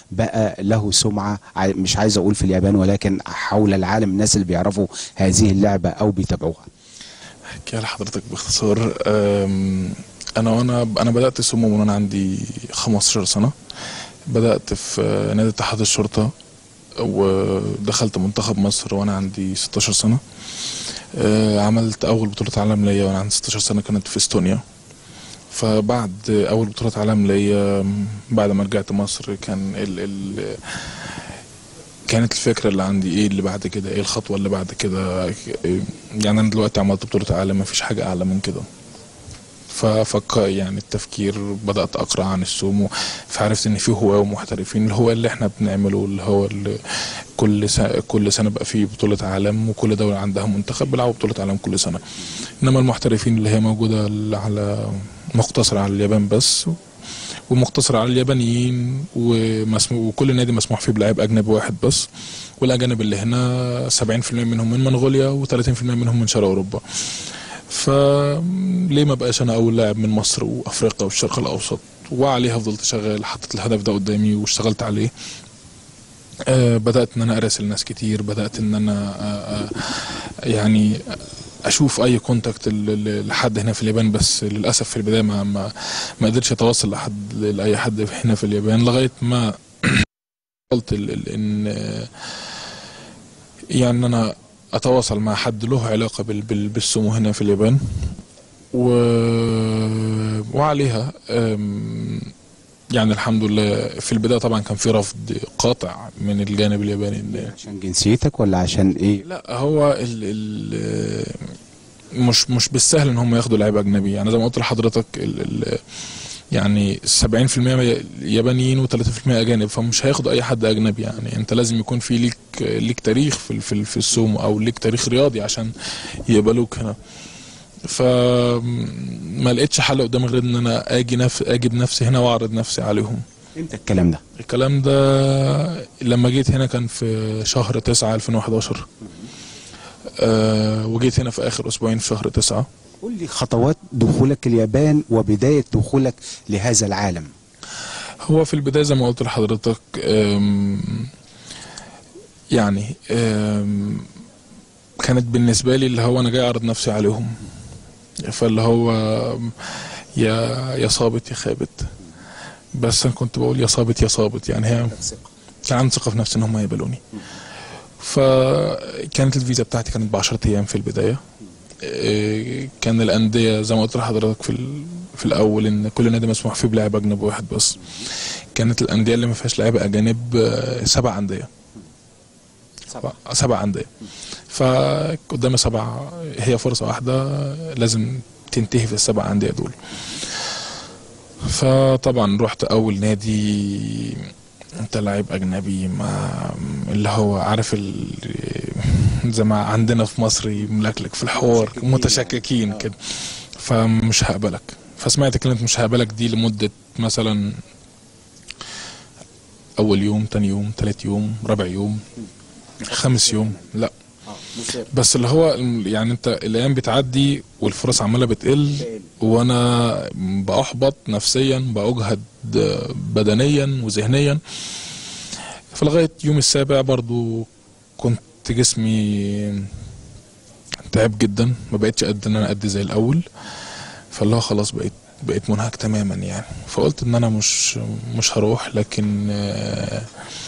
بقى له سمعه ع- مش عايز اقول في اليابان ولكن حول العالم الناس اللي بيعرفوا هذه اللعبه او بيتابعوها احكي لحضرتك باختصار أم، انا وانا انا بدات سمو من وانا عندي 15 سنه بدات في آه، نادي اتحاد الشرطه ودخلت منتخب مصر وانا عندي 16 سنه آه، عملت اول بطوله عالم ليا وانا عندي 16 سنه كانت في استونيا فبعد اول بطوله عالم ليا م، بعد ما رجعت مصر كان ال ال كانت الفكره اللي عندي ايه اللي بعد كده ايه الخطوه اللي بعد كده يعني انا دلوقتي عملت بطوله عالم مفيش حاجه اعلى من كده ففك يعني التفكير بدات اقرا عن السومو فعرفت ان في هواه ومحترفين الهواه اللي احنا بنعمله اللي هو اللي كل سنه كل سنه بقى في بطوله عالم وكل دوله عندها منتخب بيلعبوا بطوله عالم كل سنه انما المحترفين اللي هي موجوده اللي على مقتصره على اليابان بس ومقتصر على اليابانيين ومسمو وكل نادي مسموح فيه بلاعب اجنبي واحد بس والاجانب اللي هنا 70% منهم من منغوليا و30% منهم من شرق اوروبا فليه ما بقاش انا اول لاعب من مصر وافريقيا والشرق الاوسط وعليها فضلت شغال حطيت الهدف ده قدامي واشتغلت عليه آه بدات ان انا اراسل ناس كتير بدات ان انا آه آه يعني اشوف اي كونتاكت ل- ل- لحد هنا في اليابان بس للاسف في البدايه ما ما, ما قدرتش اتواصل لحد لاي حد هنا في اليابان لغايه ما قلت ال- ال- ان آه، يعني انا اتواصل مع حد له علاقه بال- بال- بالسمو هنا في اليابان و... وعليها أم، يعني الحمد لله في البدايه طبعا كان في رفض قاطع من الجانب الياباني إن- عشان جنسيتك ولا عشان ايه لا هو ال ال مش مش بالسهل ان هم ياخدوا لعيبه اجنبي يعني زي ما قلت لحضرتك ال ال يعني 70% يابانيين و30% اجانب فمش هياخدوا اي حد اجنبي يعني انت لازم يكون في ليك ليك تاريخ في ال- في ال- في السومو او ليك تاريخ رياضي عشان يقبلوك هنا فما لقيتش حل قدامي غير ان انا اجي نف... اجي بنفسي هنا واعرض نفسي عليهم امتى الكلام ده الكلام ده لما جيت هنا كان في شهر 9 2011 أه وجيت هنا في اخر اسبوعين في شهر 9 قول لي خطوات دخولك اليابان وبدايه دخولك لهذا العالم هو في البدايه زي ما قلت لحضرتك أم، يعني أم، كانت بالنسبه لي اللي هو انا جاي اعرض نفسي عليهم فاللي هو يا يا صابت يا خابت بس انا كنت بقول يا صابت يا صابت يعني هي كان عندي ثقه في نفسي ان هم يقبلوني فكانت الفيزا بتاعتي كانت ب 10 ايام في البدايه إيه، كان الانديه زي ما قلت لحضرتك في ال- في الاول ان كل نادي مسموح فيه بلاعب اجنبي واحد بس كانت الانديه اللي ما فيهاش لعيبه اجانب آه، سبع انديه سبع سبع انديه فقدامي سبع هي فرصه واحده لازم تنتهي في السبع انديه دول فطبعا رحت اول نادي انت لاعب اجنبي مع اللي هو عارف ال... زي ما عندنا في مصر ملكلك في الحوار متشككين كده فمش هقبلك فسمعت كلمة مش هقبلك دي لمدة مثلا أول يوم تاني يوم تالت يوم رابع يوم خامس يوم لا بس اللي هو يعني انت الايام بتعدي والفرص عماله بتقل وانا باحبط نفسيا باجهد بدنيا وذهنيا فلغايه يوم السابع برضو كنت جسمي تعب جدا ما بقتش قد ان انا ادي زي الاول فاللي هو خلاص بقيت بقيت منهك تماما يعني فقلت ان انا مش مش هروح لكن آه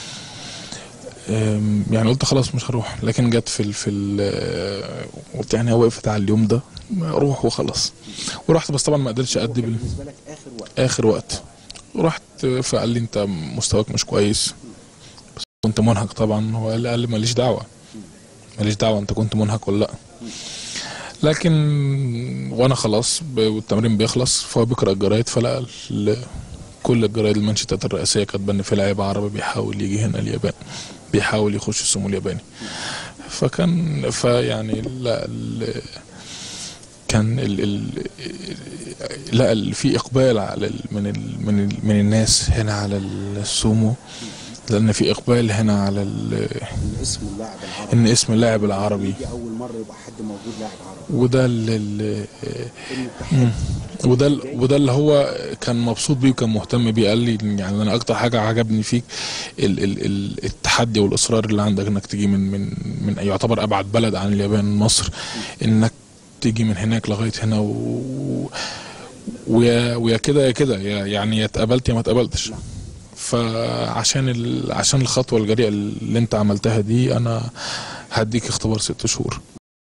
آم، يعني قلت خلاص مش هروح لكن جت في ال في ال قلت يعني وقفت على اليوم ده اروح وخلاص ورحت بس طبعا ما قدرتش ادي بال بالنسبه لك اخر وقت اخر وقت رحت فقال لي انت مستواك مش كويس بس كنت منهك طبعا هو قال لي- قال لي ماليش دعوه ماليش دعوه انت كنت منهك ولا لا لكن وانا خلاص ب- والتمرين بيخلص فهو بيقرا الجرايد فلقى ال- كل الجرايد المانشيتات الرئيسيه كاتبه ان في لعيب عربي بيحاول يجي هنا اليابان بيحاول يخش السمو الياباني فكان فيعني لا ال- كان ال ال لا ال- في اقبال على ال من ال من ال من الناس هنا على السومو لان في اقبال هنا على ال- اسم اللاعب العربي ان اسم اللاعب العربي دي اول مره يبقى حد موجود لاعب عربي وده ال- ال- ان التحدي وده ال- وده اللي هو كان مبسوط بيه وكان مهتم بيه قال لي يعني انا اكتر حاجه عجبني فيك ال ال ال التحدي والاصرار اللي عندك انك تيجي من من من يعتبر ابعد بلد عن اليابان مصر انك تيجي من هناك لغايه هنا و ويا ويا كده يا كده يا- يعني يا اتقبلت يا ما اتقبلتش فعشان ال... عشان الخطوه الجريئه اللي انت عملتها دي انا هديك اختبار ست شهور